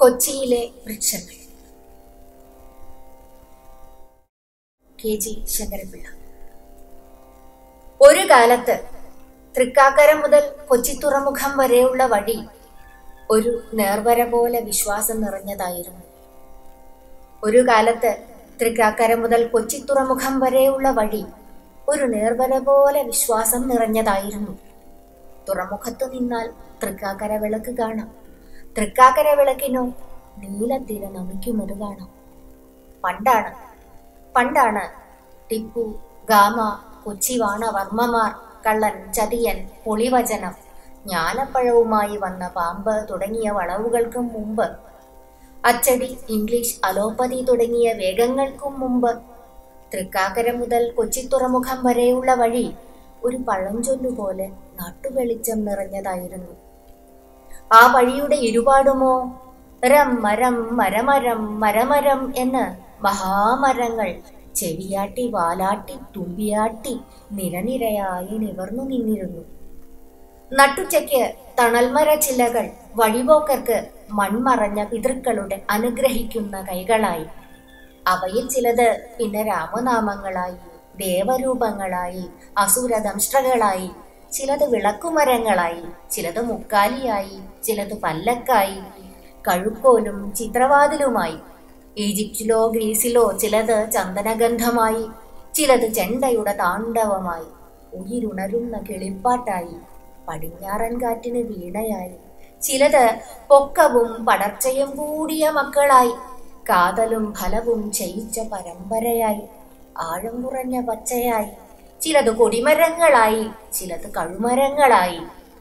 കൊച്ചിയിലെ വൃക്ഷങ്ങൾ K G Sankara Pillai ഒരു കാലത്ത് തൃക്കാക്കര മുതൽ കൊച്ചി തുറമുഖം വരെയുള്ള വഴി ഒരു നേർവര പോലെ വിശ്വാസം നിറഞ്ഞതായിരുന്നു ഒരു കാലത്ത് തൃക്കാക്കര മുതൽ കൊച്ചി തുറമുഖം വരെയുള്ള വഴി ഒരു നേർവര പോലെ വിശ്വാസം നിറഞ്ഞതായിരുന്നു തുറമുഖത്തു നിന്നാൽ തൃക്കാക്കര വിളക്ക് കാണാം തൃക്കാക്കര വിളക്കിനോ നീലത്തിര നമിക്കുന്നത് കാണാം പണ്ടാണ് പണ്ടാണ് ടിപ്പു ഗാമ കൊച്ചിവാണ വർമ്മമാർ കള്ളൻ ചതിയൻ പൊളിവചനം ജ്ഞാനപ്പഴവുമായി വന്ന പാമ്പ് തുടങ്ങിയ വളവുകൾക്കും മുമ്പ് അച്ചടി ഇംഗ്ലീഷ് അലോപ്പതി തുടങ്ങിയ വേഗങ്ങൾക്കും മുമ്പ് തൃക്കാക്കര മുതൽ കൊച്ചി തുറമുഖം വരെയുള്ള വഴി ഒരു പഴഞ്ചൊല്ലുപോലെ നാട്ടുവെളിച്ചം നിറഞ്ഞതായിരുന്നു ആ വഴിയുടെ ഇരുപാടുമോ രം മരം മരമരം മരമരം എന്ന് മഹാമരങ്ങൾ ചെവിയാട്ടി വാലാട്ടി തുമ്പിയാട്ടി നിരനിരയായി നിവർന്നു നിന്നിരുന്നു നട്ടുച്ചയ്ക്ക് തണൽമര ചില്ലകൾ വഴിപോക്കർക്ക് മൺമറഞ്ഞ പിതൃക്കളുടെ അനുഗ്രഹിക്കുന്ന കൈകളായി അവയിൽ ചിലത് പിന്നെ രാമനാമങ്ങളായി ദേവരൂപങ്ങളായി അസുരദംഷ്ട്രകളായി ചിലത് വിളക്കുമരങ്ങളായി ചിലത് മുക്കാലിയായി ചിലത് പല്ലക്കായി കഴുക്കോലും ചിത്രവാതിലുമായി ഈജിപ്തിലോ ഗ്രീസിലോ ചിലത് ചന്ദനഗന്ധമായി ചിലത് ചെണ്ടയുടെ താണ്ഡവമായി ഉയിരുണരുന്ന കിളിപ്പാട്ടായി പടിഞ്ഞാറൻ കാറ്റിന് വീണയായി ചിലത് പൊക്കവും പടർച്ചയും കൂടിയ മക്കളായി കാതലും ഫലവും ചെയ്യിച്ച പരമ്പരയായി ആഴം കുറഞ്ഞ പച്ചയായി ചിലത് കൊടിമരങ്ങളായി ചിലത് കഴുമരങ്ങളായി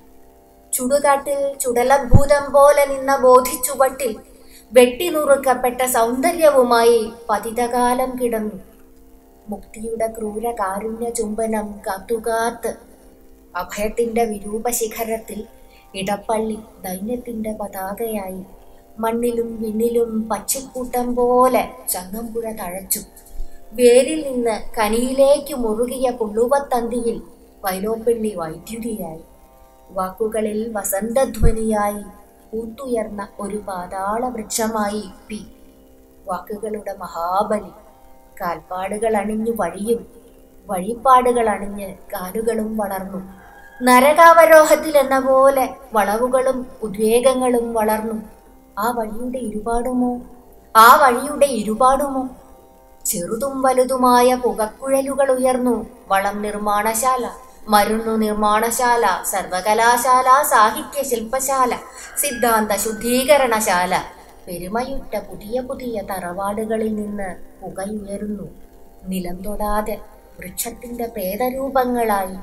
ചുടുകാട്ടിൽ ചുടലഭൂതം പോലെ നിന്ന ബോധിച്ചുവട്ടിൽ വെട്ടിനുറുക്കപ്പെട്ട സൗന്ദര്യവുമായി പതിതകാലം കിടന്നു മുക്തിയുടെ ക്രൂര കാരുണ്യ ചുംബനം കാത്തുകാത്ത് അഭയത്തിന്റെ വിരൂപ ശിഖരത്തിൽ ഇടപ്പള്ളി ദൈന്യത്തിന്റെ പതാകയായി മണ്ണിലും വിണ്ണിലും പച്ചക്കൂട്ടം പോലെ ചങ്ങമ്പുഴ തഴച്ചു വേരിൽ നിന്ന് കനിയിലേക്ക് മുറുകിയ പുള്ളുവത്തന്തിയിൽ വൈലോപ്പിള്ളി വൈദ്യുതിയായി വാക്കുകളിൽ വസന്തധ്വനിയായി ഊത്തുയർന്ന ഒരു പാതാള വൃക്ഷമായി പി വാക്കുകളുടെ മഹാബലി കാൽപ്പാടുകൾ അണിഞ്ഞു വഴിയും വഴിപ്പാടുകൾ അണിഞ്ഞ് കാലുകളും വളർന്നു നരകാവരോഹത്തിൽ എന്ന പോലെ വളവുകളും ഉദ്വേഗങ്ങളും വളർന്നു ആ വഴിയുടെ ഇരുപാടുമോ ആ വഴിയുടെ ഇരുപാടുമോ ചെറുതും വലുതുമായ പുകക്കുഴലുകൾ ഉയർന്നു വളം നിർമ്മാണശാല മരുന്നു നിർമ്മാണശാല സർവകലാശാല സാഹിത്യ ശില്പശാല സിദ്ധാന്ത ശുദ്ധീകരണശാല പെരുമയുറ്റ പുതിയ പുതിയ തറവാടുകളിൽ നിന്ന് പുകയുയരുന്നു നിലം തൊടാതെ വൃക്ഷത്തിന്റെ പ്രേതരൂപങ്ങളായി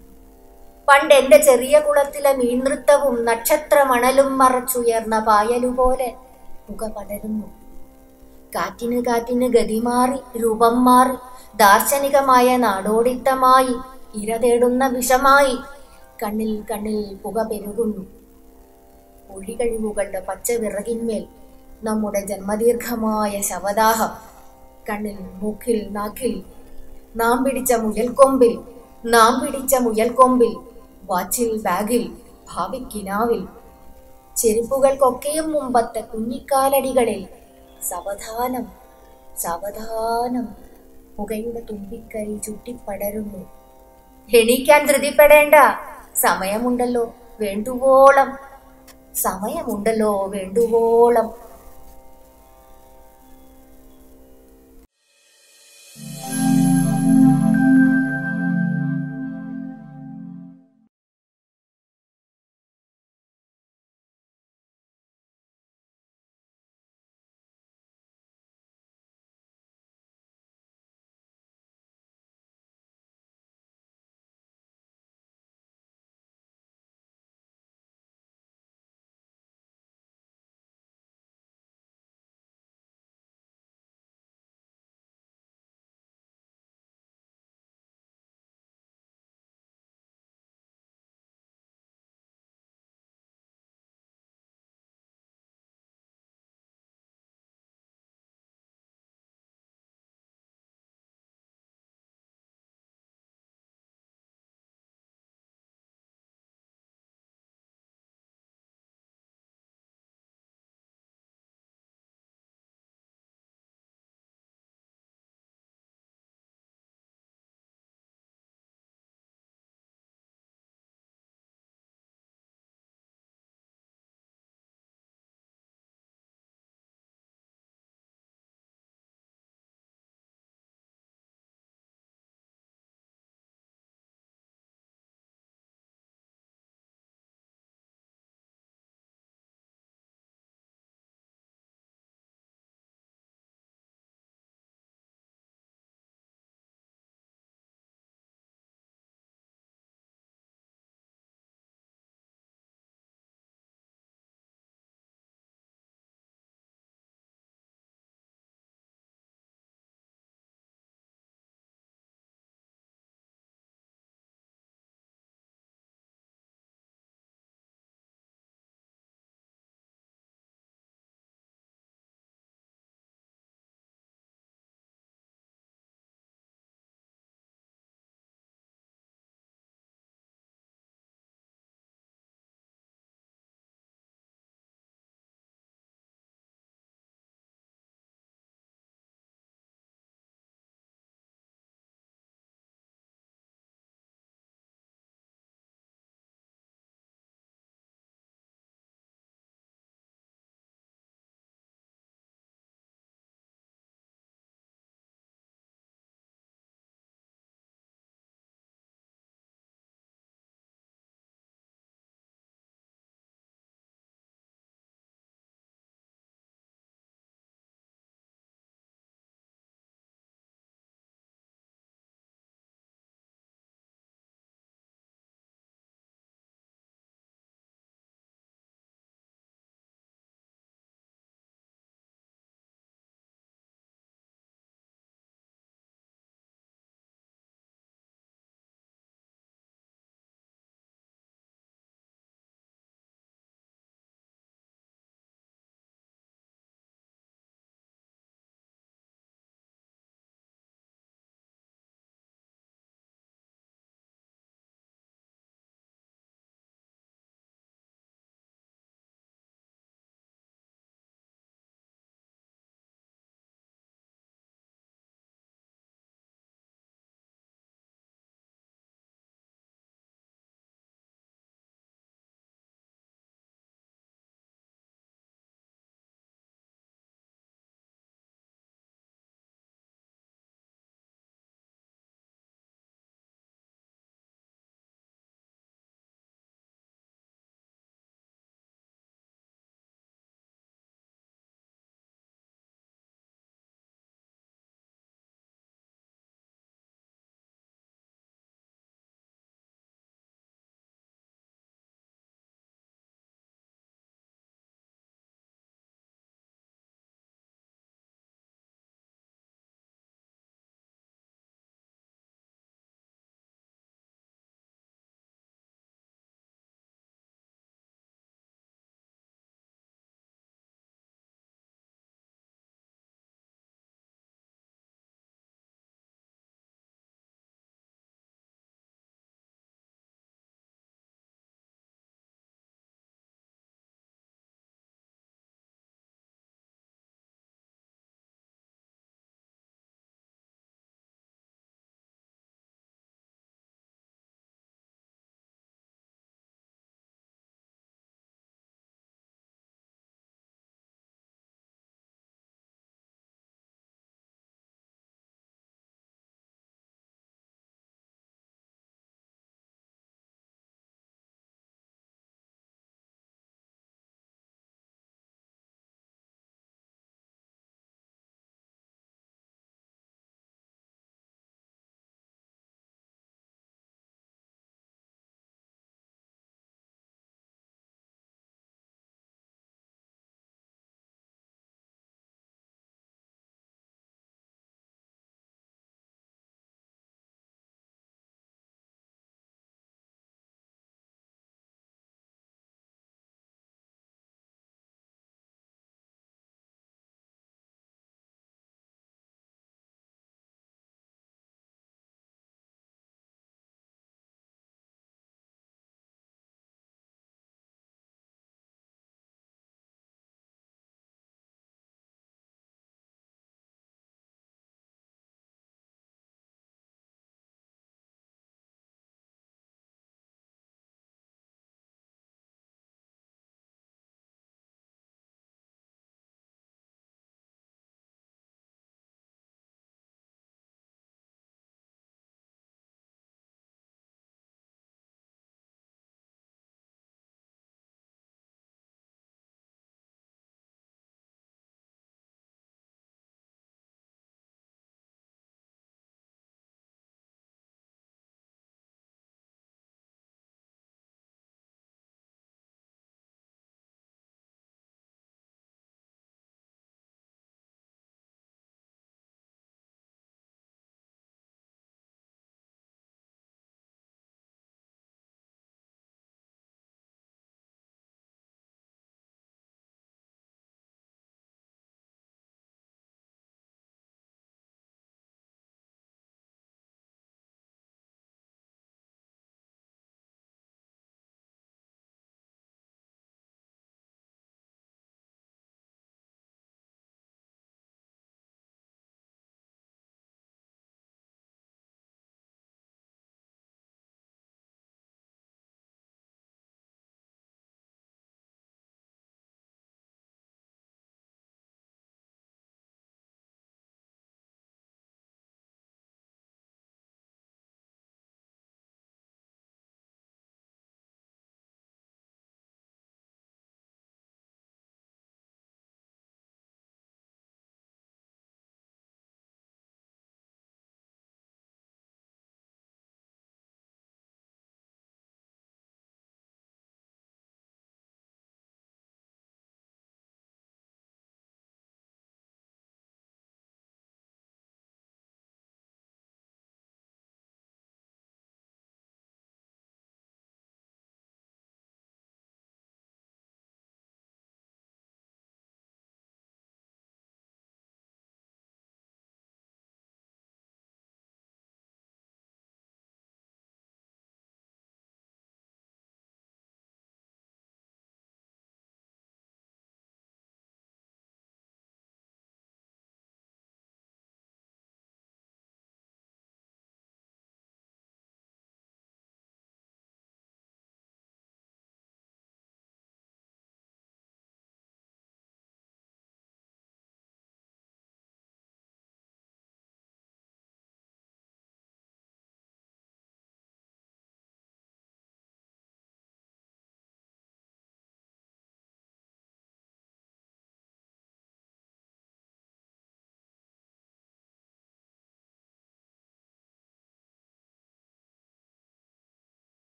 പണ്ട് എന്റെ ചെറിയ കുളത്തിലെ മീൻനൃത്തവും നക്ഷത്രമണലും മറച്ചുയർന്ന പായലുപോലെ പുക പടരുന്നു കാറ്റിന് കാറ്റിന് ഗതി മാറി രൂപം മാറി ദാർശനികമായ നാടോടിത്തമായി ഇര തേടുന്ന വിഷമായി കണ്ണിൽ കണ്ണിൽ പുക പെരുകുന്നു ഒഴികഴിവുകളുടെ പച്ച വിറകിന്മേൽ നമ്മുടെ ജന്മദീർഘമായ ശവദാഹം കണ്ണിൽ മൂക്കിൽ നാക്കിൽ നാം പിടിച്ച മുയൽക്കൊമ്പിൽ നാം പിടിച്ച മുയൽക്കൊമ്പിൽ വാച്ചിൽ ബാഗിൽ ഭാവിക്കിനാവിൽ ചെരുപ്പുകൾക്കൊക്കെയും മുമ്പത്തെ കുഞ്ഞിക്കാലടികളിൽ സാവധാനം സാവധാനം പുകയുടെ തുമ്പിക്കൈ ചുറ്റിപ്പടരുന്നു എണീക്കാൻ ധൃതിപ്പെടേണ്ട സമയമുണ്ടല്ലോ വേണ്ടുവോളം സമയമുണ്ടല്ലോ വേണ്ടുവോളം